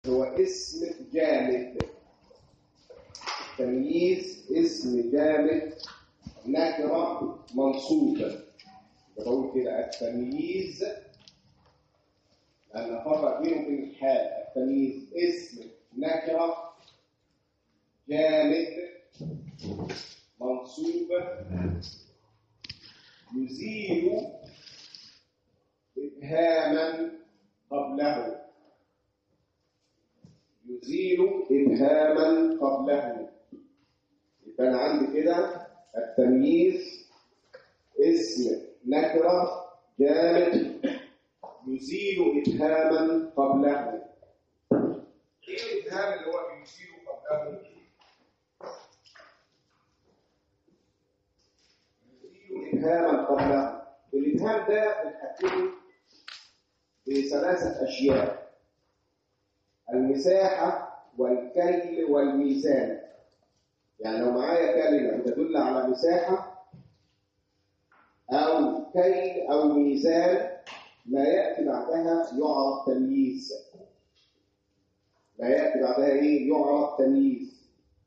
هو اسم جامد تمييز اسم جامد نكرة منصوبة بقول كده التمييز لأن فرق بينه وبين الحال التمييز اسم نكرة جامد منصوب يزيل إبهاما قبله يزيل إبهاما قبله يبقى أنا عندي كده التمييز اسم نكرة جامد يزيل إبهاما قبله إيه الإبهام اللي هو بيزيل قبله؟ يزيل إبهاما قبله الإبهام ده بنحدده بثلاثة أشياء المساحة والكيل والميزان يعني لو معايا كلمة بتدل على مساحة أو كيل أو ميزان ما يأتي بعدها يعرف تمييز ما يأتي بعدها إيه؟ يعرف تمييز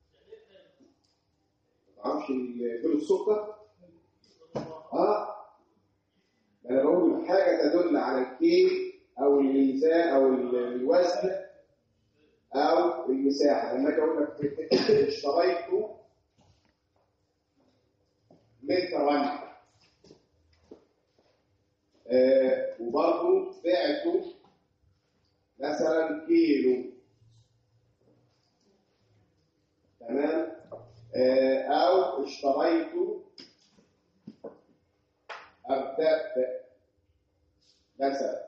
ما تعرفش كيلو السكر؟ آه أنا بقول حاجة تدل على الكيل أو الميزان أو الوزن أو المساحة لما أجي أقول لك اشتريت مترا آه وبرضه بعته مثلا كيلو تمام آه أو اشتريت أردب مثلا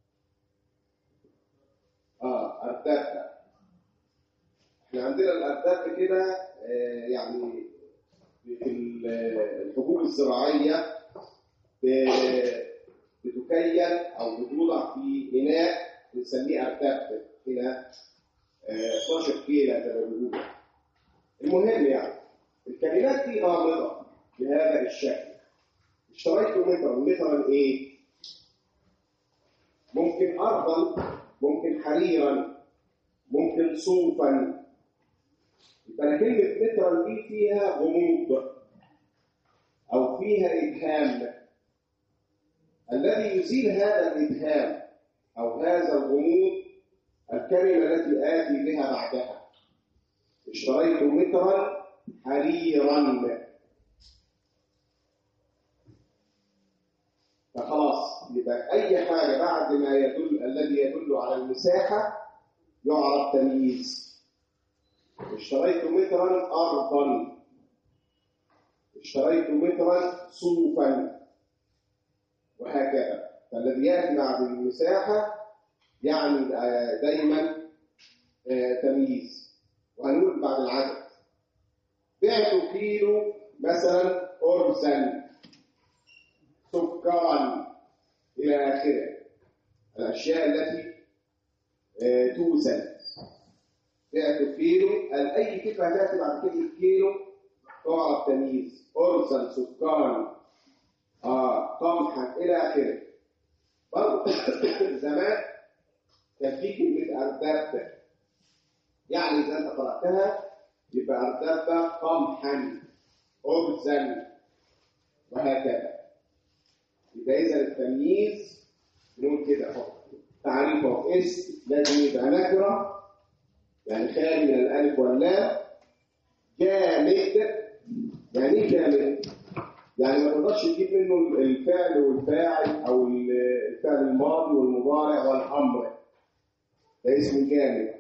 اه أردب احنا عندنا الأردب كده آه يعني في الحبوب الزراعية بتكيل أو بتوضع في إناء بنسميه أردب هنا 12 كيلو زي ما بيقولوا المهم يعني الكلمات دي غامضة بهذا الشكل اشتريت مترا مترا ايه ممكن ارضا ممكن حريرا ممكن صوفا يبقى كلمه مترا دي فيها غموض او فيها ابهام الذي يزيل هذا الابهام او هذا الغموض الكلمه التي اتي بها بعدها اشتريت مترا حريرا فخلاص يبقى اي حاجه بعد ما يدل الذي يدل على المساحه يعرف تمييز اشتريت مترا ارضا اشتريت مترا صوفا وهكذا فالذي ياتي بعد المساحه يعني دايما تمييز وهنقول بعد العدد بعت كيلو مثلا ارزا سكرا إلى آخره الأشياء التي توزن بعت كيلو أي كلمة تأتي بعد كلمة كيلو تعرف تمييز أرسل سكرا آه قمحا إلى آخره برضه زمان كان في كلمة أردب يعني إذا أنت قرأتها يبقى أردب قمحا أرزا وهكذا يبقى اذا التمييز نقول كده اهو تعريف اهو اسم لازم يبقى نكره يعني خالي من الالف واللام جامد يعني ايه جامد؟ يعني ما تقدرش تجيب منه الفعل والفاعل او الفعل الماضي والمضارع والامر ده اسم جامد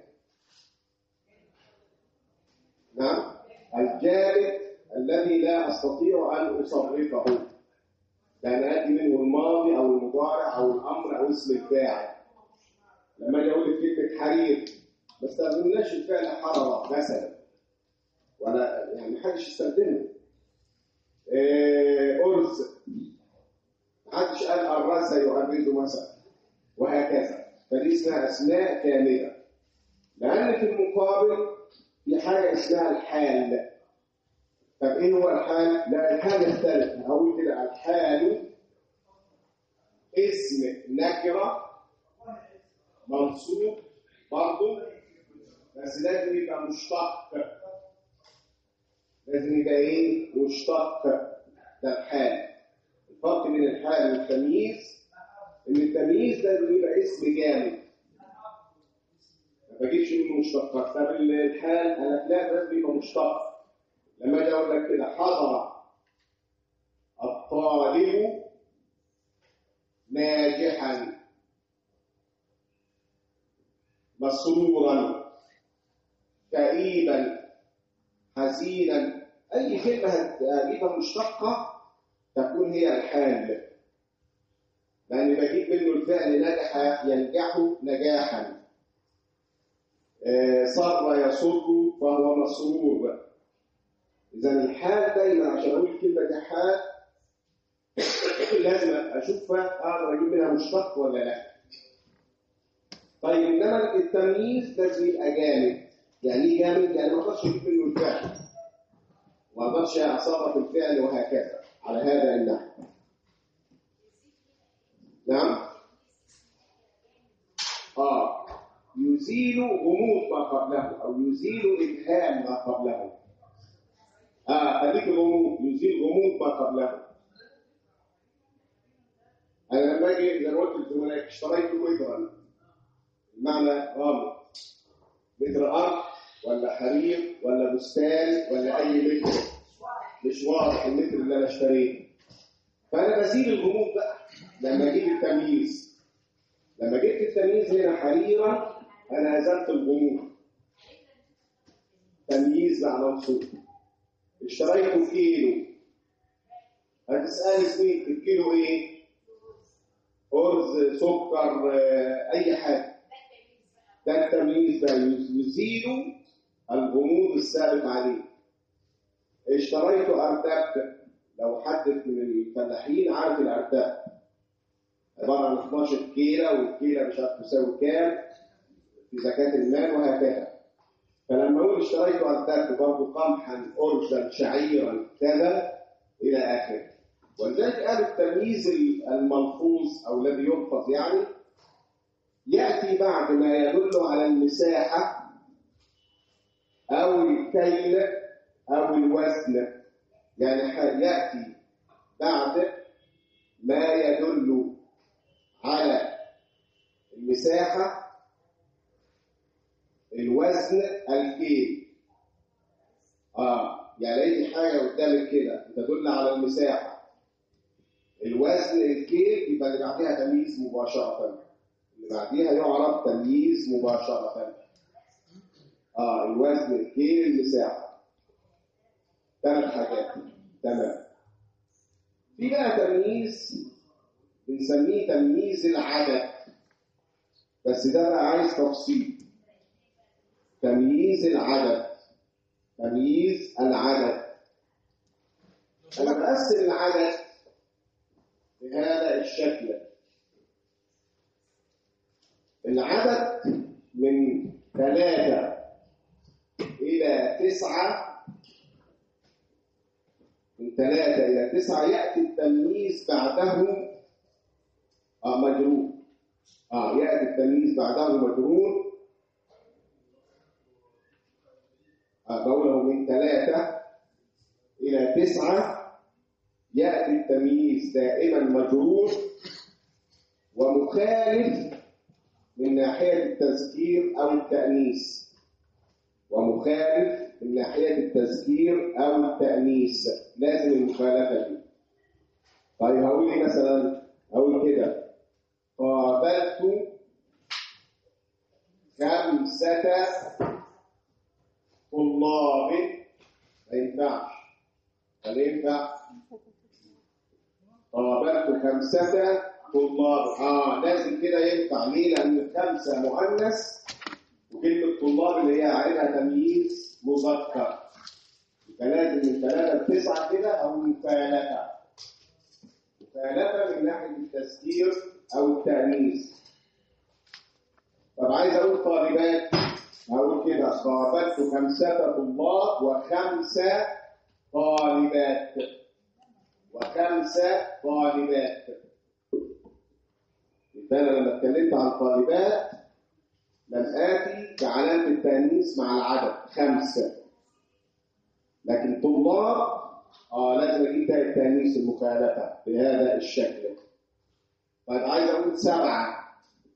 نعم الجامد الذي لا استطيع ان اصرفه يعني ادي منه الماضي او المضارع او الامر او اسم الفاعل لما اجي اقول لك كلمه حرير ما استخدمناش الفعل حرر مثلا ولا يعني ما حدش يستخدمه إيه ارز ما حدش قال الرز يؤرزه مثلا وهكذا فدي اسمها اسماء كامله لان في المقابل في حاجه اسمها الحال طب ايه هو الحال؟ لا الحال يختلف هقول كده الحال اسم نكره منصوب برضه بس لازم يبقى مشتق لازم يبقى ايه مشتق ده الحال الفرق بين الحال والتمييز ان التمييز لازم يبقى اسم جامد ما بجيبش منه مشتقات طب الحال انا لا لازم يبقى مشتق لما اجي اقول لك كده حضر الطالب ناجحا مسرورا كئيبا حزينا اي كلمه هتجيبها مشتقه تكون هي الحال لان بجيب منه الفعل نجح ينجح نجاحا صر يسر فهو مسرور اذا الحال دايما عشان اقول كلمه دي حال لازم اشوفها اقدر اجيب منها مشتق ولا لا طيب انما التمييز لازم يبقى جامد يعني ايه جامد يعني ما اقدرش اجيب منه الفعل ما اقدرش اصرف الفعل وهكذا على هذا النحو نعم اه يزيل غموض ما قبله او يزيل ابهام ما قبله اه خليك غموض يزيل غموض ما قبله انا لما اجي زي ما قلت لزملائك اشتريت مترا المعنى غامض متر ارض ولا حرير ولا بستان ولا اي متر مش واضح المتر اللي انا اشتريته فانا بزيل الغموض بقى لما اجيب التمييز لما جبت التمييز هنا حريرا انا ازلت الغموض تمييز بقى منصوب اشتريته كيلو هتسالني سنين الكيلو ايه ارز سكر اي حاجه ده التمييز ده يزيل الغموض السابق عليه اشتريت ارداب لو حد من الفلاحين عارف الارداب عباره عن 12 كيله والكيله مش عارف تساوي كام في زكاه المال وهكذا فلما اقول اشتريت ارداب برضه قمحا ارزا شعيرا كذا الى اخره ولذلك قال التمييز الملفوظ او الذي يلفظ يعني ياتي بعد ما يدل على المساحه او الكيل او الوزن يعني ياتي بعد ما يدل على المساحه الوزن الكيل اه يعني لقيت حاجه قدامك كده تدل على المساحه الوزن الكيل يبقى اللي بعديها تمييز مباشره اللي بعديها يعرف تمييز مباشره اه الوزن الكيل المساحه ثلاث حاجات تمام في بقى تمييز بنسميه تمييز العدد بس ده بقى عايز تفصيل تمييز العدد تمييز العدد انا بقسم العدد بهذا الشكل العدد من ثلاثة إلى تسعة من ثلاثة إلى تسعة يأتي التمييز بعده آه مجرور آه يأتي التمييز بعده مجرور آه قوله من ثلاثة إلى تسعة يأتي التمييز دائما مجرور ومخالف من ناحية التذكير أو التأنيث ومخالف من ناحية التذكير أو التأنيث لازم المخالفة دي طيب هقول ايه مثلا هقول كده قابلت خمسة طلاب ما ينفعش هل ينفع قابلت خمسة طلاب اه لازم كده ينفع ليه لان خمسة مؤنث وكلمة طلاب اللي هي عليها تمييز مذكر يبقى لازم من ثلاثة لتسعة كده أو مفالفة مفالفة من ناحية التذكير أو التأنيث طب عايز أقول طالبات هقول كده قابلت خمسة طلاب وخمسة طالبات وخمسة طالبات يبقى أنا لما اتكلمت عن طالبات لم آتي بعلامة التأنيث مع العدد خمسة لكن طلاب اه لازم اجيب تاء التأنيث المخالفة بهذا الشكل طيب عايز اقول سبعة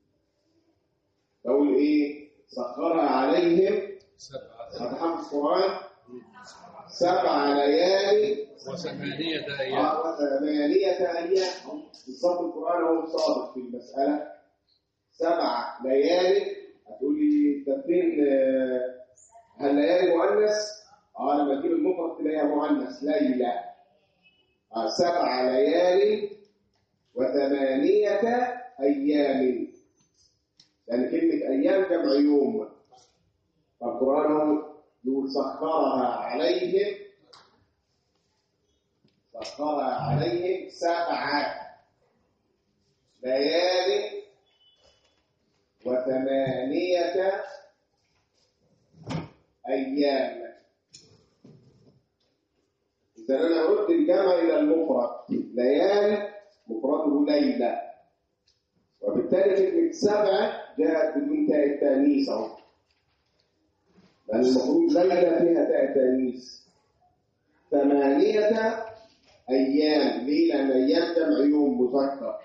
بقول ايه سخرها عليهم سبعة هتحفظ قرآن سبع ليالي وثمانية أيام آه، وثمانية أيام بالظبط القرآن هو صادق في المسألة سبع ليالي هتقول لي طب فين آه، هل ليالي مؤنث؟ اه لما تجيب المفرد تلاقيها مؤنث ليلة آه سبع ليالي وثمانية أيام يعني كلمة أيام جمع يوم فالقرآن هو يقول سخرها عليهم سخرها عليهم سبع ليال وثمانية أيام إذا أنا رد الجمع إلى المفرد ليال مفرده ليلة وبالتالي كلمة سبعة جاءت بدون تاء التأنيث أهو لأن المفروض ليلة فيها تاء تأنيث ثمانية أيام ليه؟ لأن أيام جمع يوم مذكر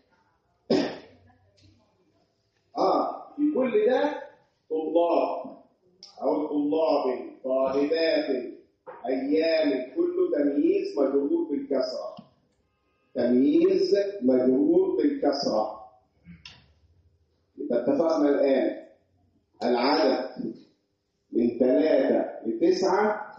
آه في كل ده طلاب أو طلاب طالبات أيام كله تمييز مجرور بالكسرة تمييز مجرور بالكسرة يبقى اتفقنا الآن العدد من ثلاثة لتسعة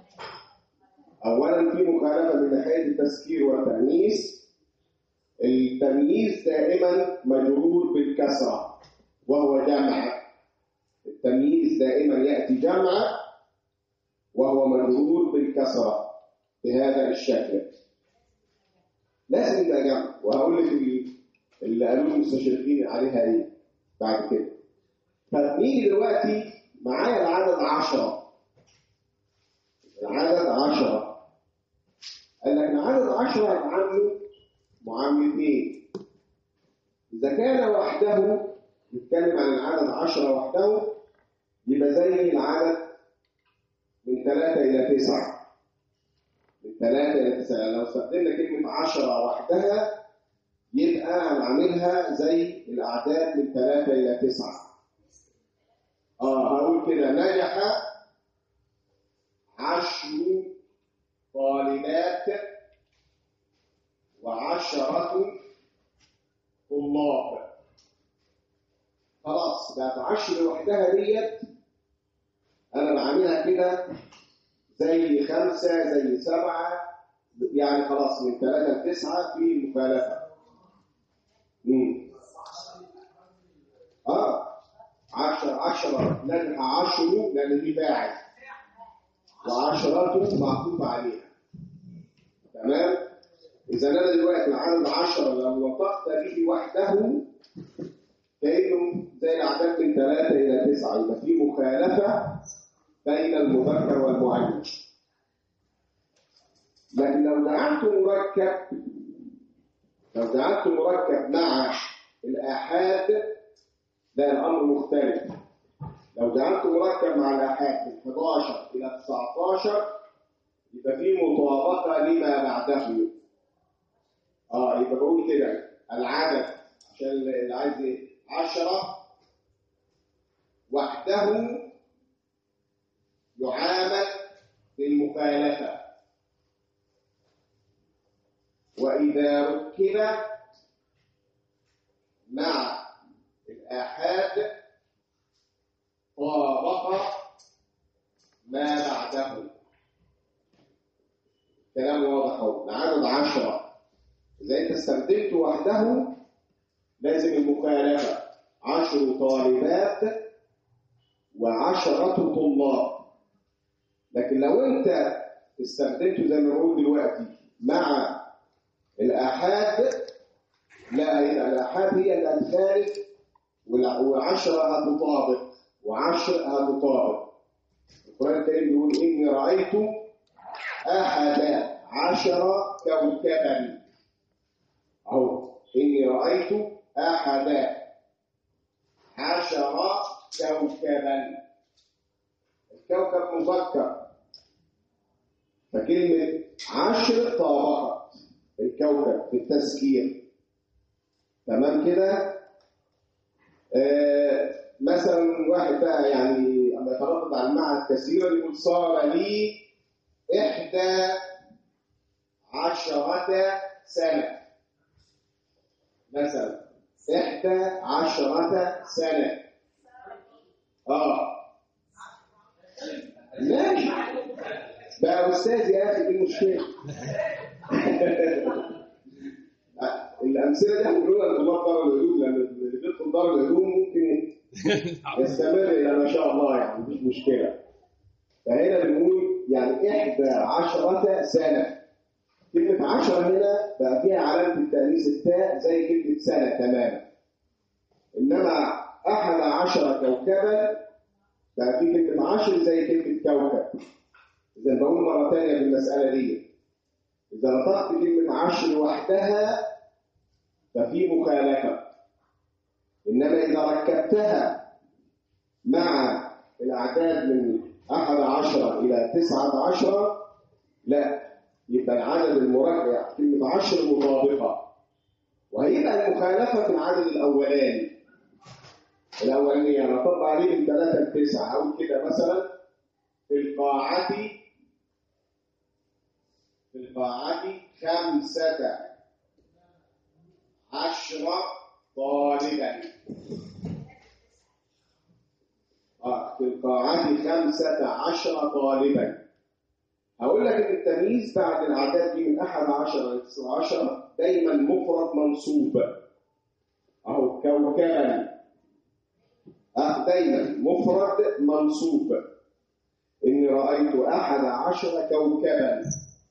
أولا في مخالفة من ناحية التذكير والتأنيث التمييز دائما مجرور بالكسرة وهو جمع التمييز دائما يأتي جمع وهو مجرور بالكسرة بهذا الشكل لازم يبقى جمع وهقول لك اللي- اللي قالوه المستشرقين عليها ايه بعد كده طب نيجي دلوقتي معايا العدد عشرة العدد عشرة قال لك العدد عشرة هيتعاملوا معاملتين إذا كان وحده نتكلم عن العدد عشرة وحده يبقى زي العدد من ثلاثة إلى تسعة من ثلاثة إلى تسعة لو استخدمنا كلمة عشرة وحدها يبقى هنعملها زي الأعداد من ثلاثة إلى تسعة اه هقول كده نجح عشر طالبات وعشرة طلاب خلاص بقت عشر لوحدها ديت انا بعملها كده زي خمسة زي سبعة يعني خلاص من ثلاثة لتسعة في المخالفة مم. اه عشر عشرة نجح عشر لأن دي باعث وعشرة معطوف عليها تمام إذا أنا دلوقتي العدد عشرة لو نطقت به وحده كأنه زي الأعداد من ثلاثة إلى تسعة يبقى في مخالفة بين المذكر والمؤنث لكن لو جعلت مركب لو جعلت مركب مع الآحاد ده الأمر مختلف لو جعلت مركب مع الآحاد من 11 إلى 19 يبقى في مطابقة لما بعده اه يبقى بقول كده العدد عشان اللي عايز ايه 10 وحده يعامل بالمخالفة وإذا ركب مع الآحاد طابق ما بعده كلام واضح اهو العدد عشرة إذا أنت استخدمته وحده لازم المخالفة عشر طالبات وعشرة طلاب لكن لو أنت استخدمته زي ما بقول دلوقتي مع الآحاد لا هي الآحاد هي اللي هتخالف والع- وعشرة هتطابق وعشر هتطابق القرآن الكريم بيقول إني رأيت أحد عشر كوكبا أهو إني رأيت أحد عشر كوكبا الكوكب مذكر فكلمة عشر طابقت الكوكب في التذكير تمام كده آه مثلا واحد بقى يعني اما يتردد على المعنى الكثير يقول صار لي إحدى عشرة سنة مثلا إحدى عشرة سنة آه ماشي بقى أستاذ يا أخي دي المشكلة الأمثلة دي هنقولها لطلاب دار العلوم لأن اللي بيدخل دار العلوم ممكن يستمر إلى ما شاء الله يعني مفيش مشكلة فهنا بنقول يعني إحدى عشرة سنة كلمة عشرة هنا بقى فيها علامة التأنيث التاء زي كلمة سنة تماما إنما أحد عشر كوكبا بقى في كلمة عشر زي كلمة كوكب إذا بقول مرة تانية في المسألة دي إذا نطقت كلمة عشر وحدها ففي مخالفة إنما إذا ركبتها مع الأعداد من أحد عشر إلى تسعة عشر لا يبقى العدد المركب كلمة عشر مطابقة وهيبقى المخالفة في العدد الأولاني الأولانية أنا طبق عليه من ثلاثة لتسعة أو كده مثلا في القاعة في القاعة خمسة عشرة طالبا آه في القاعة خمسة عشر طالبا هقول لك ان التمييز بعد الاعداد دي من 11 ل 19 دايما مفرد منصوب اهو كوكبا أه دايما مفرد منصوب اني رايت احد عشر كوكبا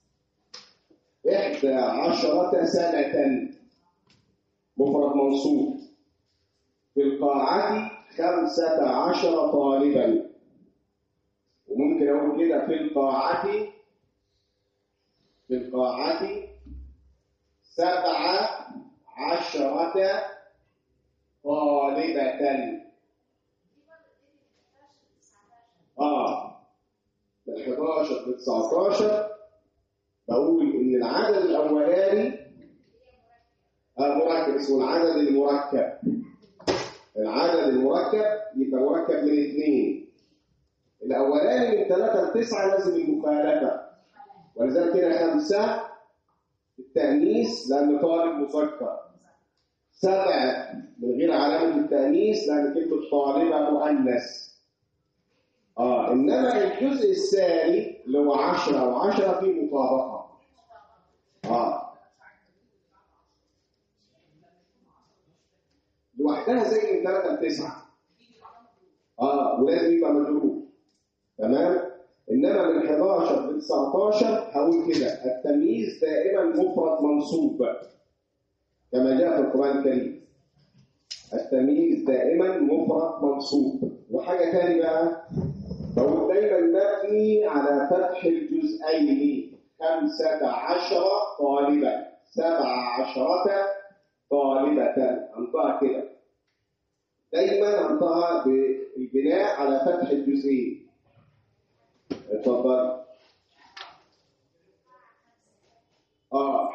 احدى عشرة سنة مفرد منصوب في القاعة خمسة عشر طالبا وممكن أقول كده في القاعة في القاعة سبعة عشرة طالبة آه من 11 ل 19 بقول إن العدد الأولاني آه مركب اسمه العدد المركب العدد المركب يبقى مركب من اثنين الاولاني من ثلاثة لتسعة لازم المخالفة ولذلك هنا خمسة التأنيث لأن طالب مذكر سبعة من غير علامة التأنيث لأن كلمة طالبة مؤنث اه انما الجزء الثاني اللي هو 10 و10 فيه مطابقة اه لوحدها زي من 3 ل 9 اه ولازم يبقى مجرور تمام انما من 11 ل 19 هقول كده التمييز دائما مفرد منصوب كما جاء في القران الكريم التمييز دائما مفرد منصوب وحاجه ثانيه بقى بقول دايما مبني على فتح الجزئين خمسة عشر طالبا سبع عشرة طالبة أنطقها كده دايما أنطقها بالبناء على فتح الجزئين اتفضل اه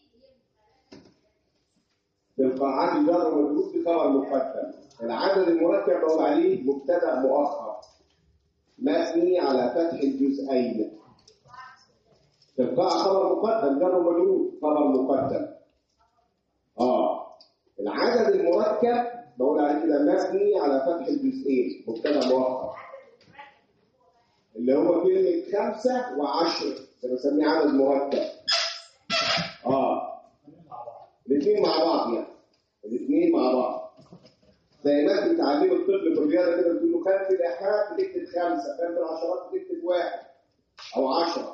في القاعات الجر والمجرور في خبر مقدم العدد المركب بقول عليه مبتدا مؤخر مبني على فتح الجزئين في القاعة خبر مقدم جر ومجرور خبر مقدم اه العدد المركب بقول عليه كده مبني على فتح الجزئين مبتدا مؤخر اللي هو كلمة خمسة وعشرة اللي بسميه عدد مركب اه الاثنين مع بعض يعني الاثنين مع بعض زي ما انت بتعلم الطفل في الرياضه كده بتقول له خمس الاحاد بتكتب خمسه خمس العشرات بتكتب واحد او عشرة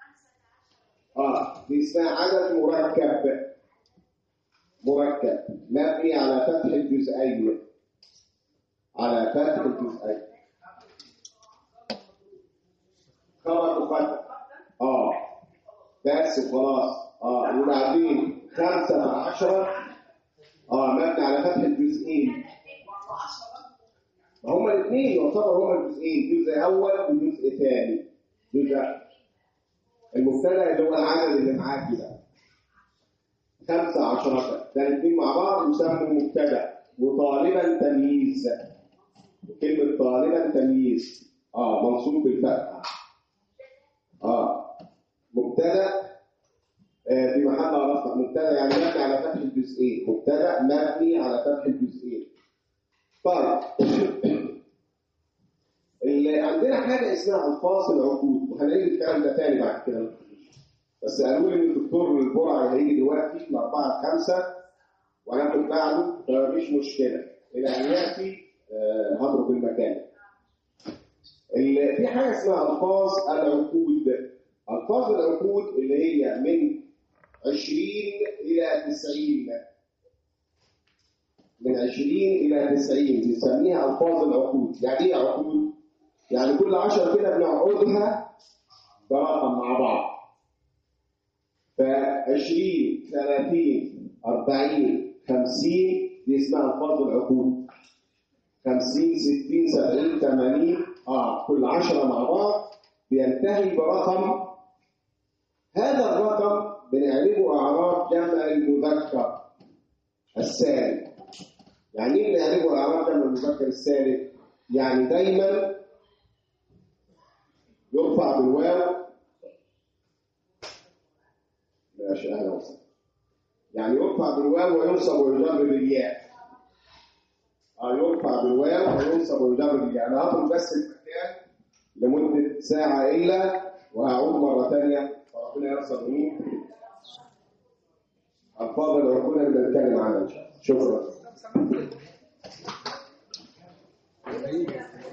اه دي اسمها عدد مركب مركب مبني على فتح الجزئين على فتح الجزئين خبر مقدم اه بس وخلاص اه وبعدين خمسة عشرة اه مبني على فتح الجزئين ما هم هما الاثنين يعتبروا هما الجزئين جزء اول وجزء ثاني جزء المبتدا اللي هو العدد اللي معاك ده خمسة عشرة ده الاثنين مع بعض يسموا مبتدا وطالبا تمييز كلمة طالبا تمييز اه منصوب بالفتحة اه مبتدا آه في محل رفع مبتدا يعني مبني على فتح الجزئين مبتدا مبني على فتح الجزئين طيب اللي عندنا حاجه اسمها الفاظ العقود وهنعيد الكلام ده تاني بعد كده بس قالوا لي ان الدكتور البرعي هيجي دلوقتي من 4 ل 5 وهناخد بعده فمفيش مشكله الى ان ياتي آه، هضرب المكان ال- في حاجه اسمها الفاظ العقود الفاظ العقود اللي هي من 20 الى 90 من 20 الى 90 بنسميها الفاظ العقود يعني ايه عقود يعني كل 10 كده بنعقدها برقم مع بعض ف 20 30 40 50 دي اسمها الفاظ العقود 50 60 70 80 اه كل 10 مع بعض بينتهي برقم هذا الرقم بنعرفه اعراب جمع المذكر السالم يعني ايه بنعرفه اعراب جمع المذكر السالم يعني دايما يرفع بالواو ماشي اهلا وسهلا يعني يرفع بالواو وينصب ويجر بالياء اه يرفع بالواو وينصب ويجر بالياء انا هضرب بس المكان لمده ساعه الا وهعود مره ثانيه فربنا يرزق مني الفاظ العقول اللي بنتكلم عنها ان شاء الله شكرا